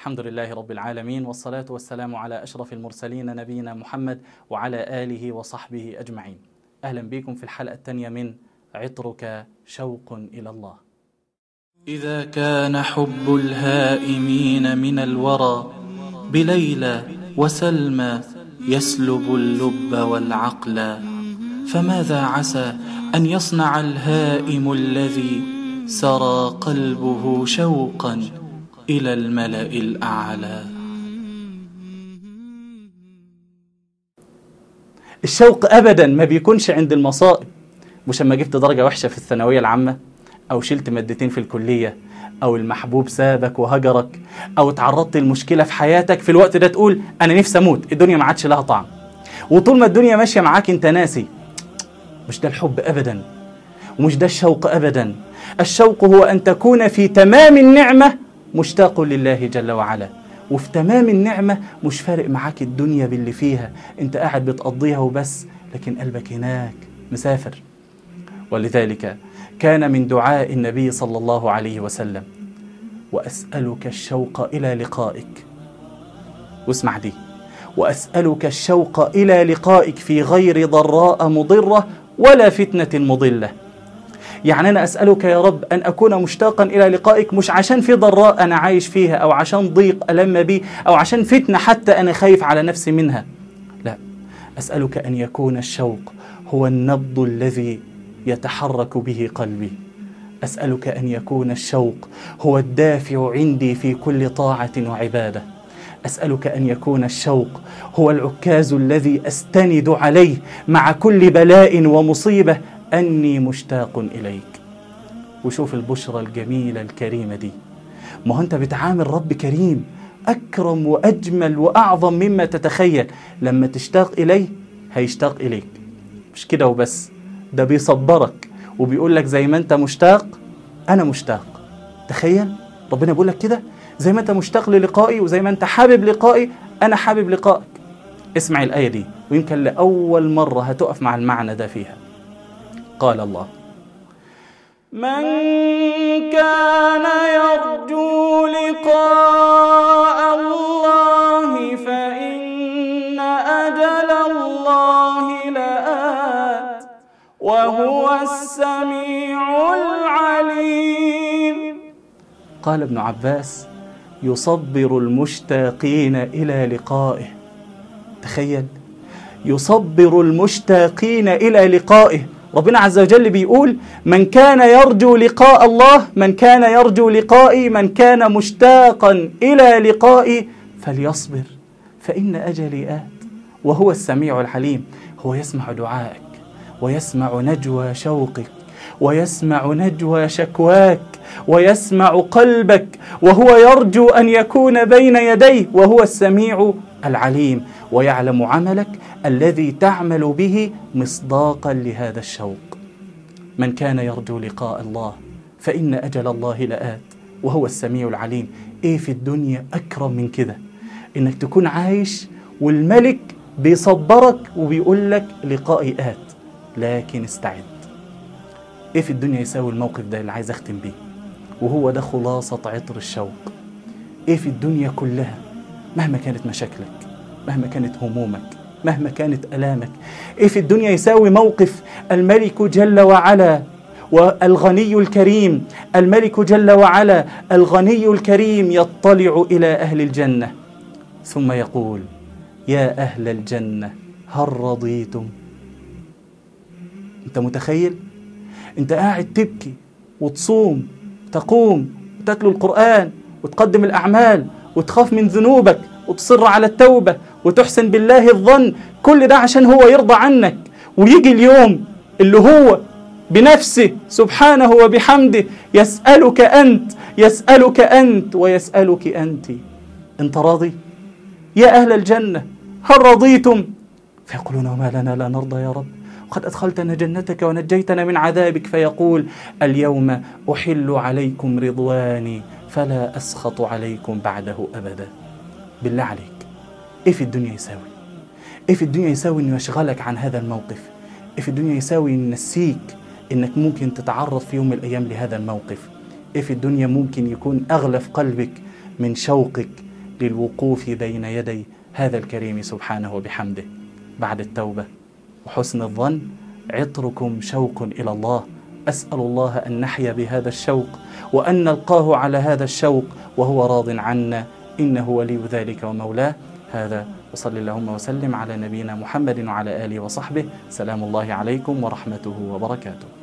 الحمد لله رب العالمين والصلاة والسلام على أشرف المرسلين نبينا محمد وعلى آله وصحبه أجمعين أهلا بكم في الحلقة الثانية من عطرك شوق إلى الله إذا كان حب الهائمين من الورى بليلى وسلمى يسلب اللب والعقل فماذا عسى أن يصنع الهائم الذي سرى قلبه شوقا إلى الملأ الأعلى الشوق أبدا ما بيكونش عند المصائب مش لما جبت درجة وحشة في الثانوية العامة أو شلت مادتين في الكلية أو المحبوب سابك وهجرك أو تعرضت لمشكلة في حياتك في الوقت ده تقول أنا نفسي أموت الدنيا ما عادش لها طعم وطول ما الدنيا ماشية معاك أنت ناسي مش ده الحب أبدا ومش ده الشوق أبدا الشوق هو أن تكون في تمام النعمة مشتاق لله جل وعلا وفي تمام النعمة مش فارق معاك الدنيا باللي فيها انت قاعد بتقضيها وبس لكن قلبك هناك مسافر ولذلك كان من دعاء النبي صلى الله عليه وسلم وأسألك الشوق إلى لقائك واسمع دي وأسألك الشوق إلى لقائك في غير ضراء مضرة ولا فتنة مضلة يعني أنا أسألك يا رب أن أكون مشتاقا إلى لقائك مش عشان في ضراء أنا عايش فيها أو عشان ضيق ألم بي أو عشان فتنة حتى أنا خايف على نفسي منها لا أسألك أن يكون الشوق هو النبض الذي يتحرك به قلبي أسألك أن يكون الشوق هو الدافع عندي في كل طاعة وعبادة أسألك أن يكون الشوق هو العكاز الذي أستند عليه مع كل بلاء ومصيبة أني مشتاق إليك وشوف البشرى الجميلة الكريمة دي ما هو أنت بتعامل رب كريم أكرم وأجمل وأعظم مما تتخيل لما تشتاق إليه هيشتاق إليك مش كده وبس ده بيصبرك وبيقول لك زي ما أنت مشتاق أنا مشتاق تخيل ربنا بيقول لك كده زي ما أنت مشتاق للقائي وزي ما أنت حابب لقائي أنا حابب لقائك اسمع الآية دي ويمكن لأول مرة هتقف مع المعنى ده فيها قال الله من كان يرجو لقاء الله فإن أجل الله لآت وهو السميع العليم قال ابن عباس يصبر المشتاقين إلى لقائه تخيل يصبر المشتاقين إلى لقائه ربنا عز وجل بيقول من كان يرجو لقاء الله من كان يرجو لقائي من كان مشتاقا إلى لقائي فليصبر فإن أجلي آت وهو السميع الحليم هو يسمع دعائك ويسمع نجوى شوقك ويسمع نجوى شكواك ويسمع قلبك وهو يرجو أن يكون بين يديه وهو السميع العليم ويعلم عملك الذي تعمل به مصداقا لهذا الشوق من كان يرجو لقاء الله فإن أجل الله لآت وهو السميع العليم إيه في الدنيا أكرم من كده إنك تكون عايش والملك بيصبرك وبيقول لك لقائي آت لكن استعد إيه في الدنيا يساوي الموقف ده اللي عايز أختم بيه وهو ده خلاصة عطر الشوق إيه في الدنيا كلها مهما كانت مشاكلك مهما كانت همومك مهما كانت الامك ايه في الدنيا يساوي موقف الملك جل وعلا والغني الكريم الملك جل وعلا الغني الكريم يطلع الى اهل الجنه ثم يقول يا اهل الجنه هل رضيتم انت متخيل انت قاعد تبكي وتصوم تقوم وتتلو القران وتقدم الاعمال وتخاف من ذنوبك وتصر على التوبة وتحسن بالله الظن كل ده عشان هو يرضى عنك ويجي اليوم اللي هو بنفسه سبحانه وبحمده يسألك أنت يسألك أنت ويسألك أنت أنت راضي يا أهل الجنة هل رضيتم فيقولون وما لنا لا نرضى يا رب وقد أدخلتنا جنتك ونجيتنا من عذابك فيقول اليوم أحل عليكم رضواني فلا أسخط عليكم بعده أبدا بالله عليك ايه في الدنيا يساوي ايه في الدنيا يساوي انه يشغلك عن هذا الموقف ايه في الدنيا يساوي ان ينسيك انك ممكن تتعرض في يوم من الايام لهذا الموقف ايه في الدنيا ممكن يكون اغلى في قلبك من شوقك للوقوف بين يدي هذا الكريم سبحانه وبحمده بعد التوبة وحسن الظن عطركم شوق إلى الله أسأل الله أن نحيا بهذا الشوق وأن نلقاه على هذا الشوق وهو راض عنا إنه ولي ذلك ومولاه هذا وصلى اللهم وسلم على نبينا محمد وعلى آله وصحبه سلام الله عليكم ورحمته وبركاته